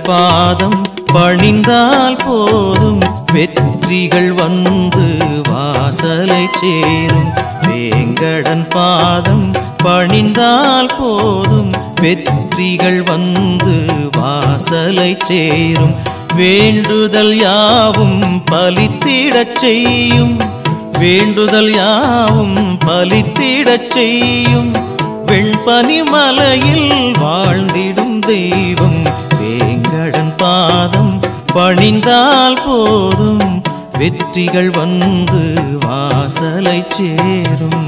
பாதம் பணிந்தால் போதும் வெற்றிகள் வந்து வாசலை சேரும் வேங்கடன் பாதம் பணிந்தால் போதும் வெற்றிகள் வந்து வாசலை சேரும் வேண்டுதல் யாவும் பலித்திடச் செய்யும் வேண்டுதல் யாவும் பலித்திடச் செய்யும் வெண்பனி மலையில் வாழ்ந்திடும் தெய்வம் வேங்கடன் பாதம் பணிந்தால் போதும் வெற்றிகள் வந்து வாசலை சேரும்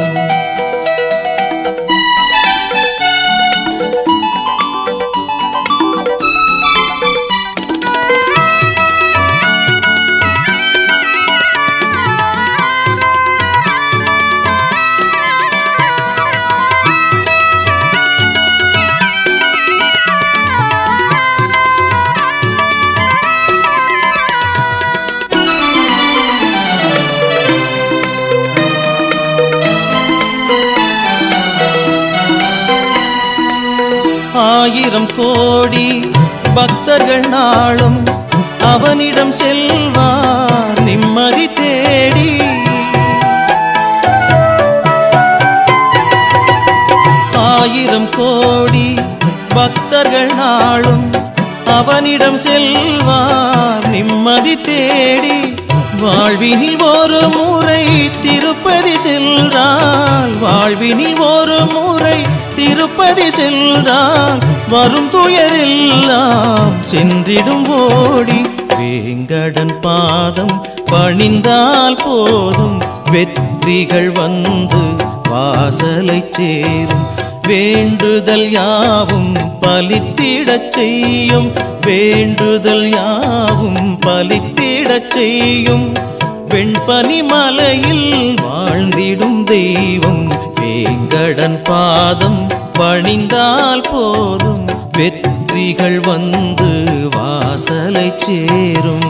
ஆயிரம் கோடி பக்தர்கள் நாளும் அவனிடம் செல்வார் நிம்மதி தேடி ஆயிரம் கோடி பக்தர்கள் நாளும் அவனிடம் செல்வார் நிம்மதி தேடி வாழ்வினில் ஒரு முறை திருப்பதி செல்றால் வாழ்வினில் ஒரு முறை திருப்பதி செல்றால் வரும் துயரெல்லாம் சென்றிடும் ஓடி வேங்கடன் பாதம் பணிந்தால் போதும் வெற்றிகள் வந்து வாசலை சேரும் வேண்டுதல் யாவும் பலித்திடச் செய்யும் வேண்டுதல் யாவும் பலித்திடச் செய்யும் வெண்பனி மலையில் வாழ்ந்திடும் தெய்வம் வேங்கடன் பாதம் பணிந்தால் போதும் வெற்றிகள் வந்து வாசலை சேரும்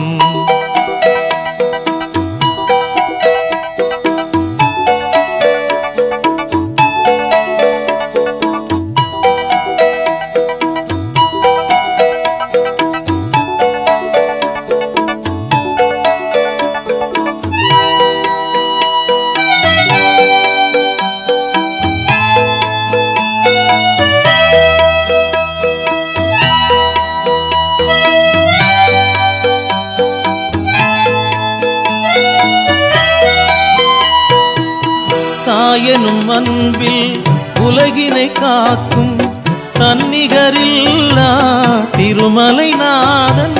தாயனும் அன்பில் உலகினை காக்கும் தன்னிகரில்லா திருமலை நாதன்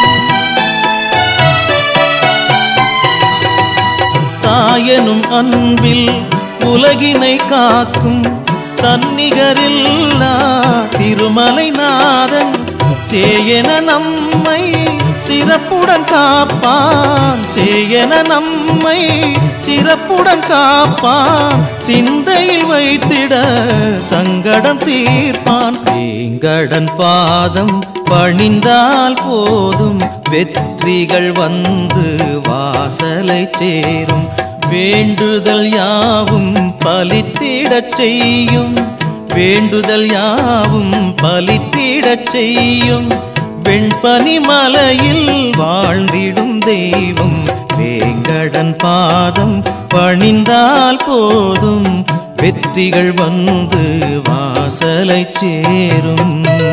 தாயனும் அன்பில் உலகினை காக்கும் தன்னிகரில்லா திருமலை நாதன் சேயன நம்மை சிறப்புடன் காப்பான் சேயன நம்மை சிறப்புடன் காப்பான் சிந்தையில் வைத்திட சங்கடம் தீர்ப்பான் வேங்கடன் பாதம் பணிந்தால் போதும் வெற்றிகள் வந்து வாசலை சேரும் வேண்டுதல் யாவும் பலித்திடச் செய்யும் வேண்டுதல் யாவும் பலித்திடச் செய்யும் வெண்பனி மலையில் வாழ்ந்திடும் தெய்வம் வேங்கடன் பாதம் பணிந்தால் போதும் வெற்றிகள் வந்து வாசலை சேரும்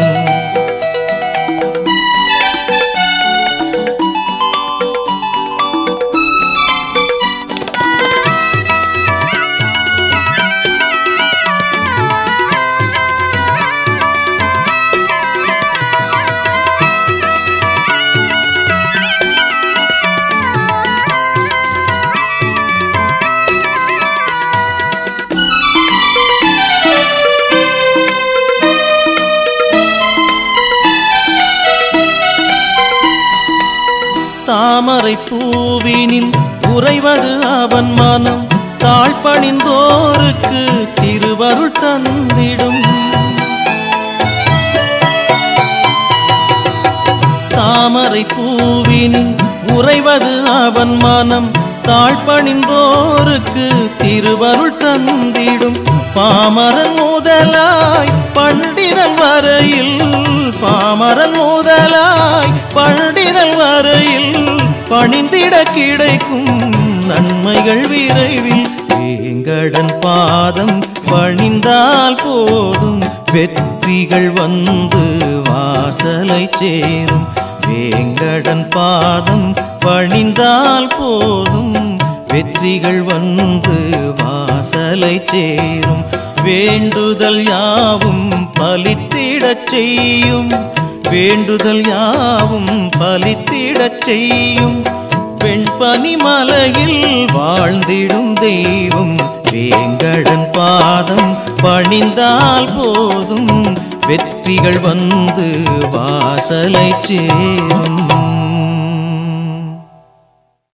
தாமரை பூவினில் உறைவது அவன் மனம் தாழ்பணிந்தோருக்கு திருவருள் தந்திடும் தாமரை பூவினில் உறைவது அவன் மனம் தாழ்பணிந்தோருக்கு திருவருள் தந்திடும் பாமரன் முதலாய் பண்டித பண்டிதன் வரையில் பாமரன் முதலாய் பண்டிதன் வரையில் பணிந்திட கிடைக்கும் நன்மைகள் விரைவில் வேங்கடன் பாதம் பணிந்தால் போதும் வெற்றிகள் வந்து வாசலை சேரும் வேங்கடன் பாதம் பணிந்தால் போதும் வெற்றிகள் வந்து வாசலை சேரும் வேண்டுதல் யாவும் பலித்திடச் செய்யும் வேண்டுதல் யாவும் பலித்திடச் செய்யும் வெண்பனி மலையில் வாழ்ந்திடும் தெய்வம் வேங்கடன் பாதம் பணிந்தால் போதும் வெற்றிகள் வந்து வாசலை சேரும்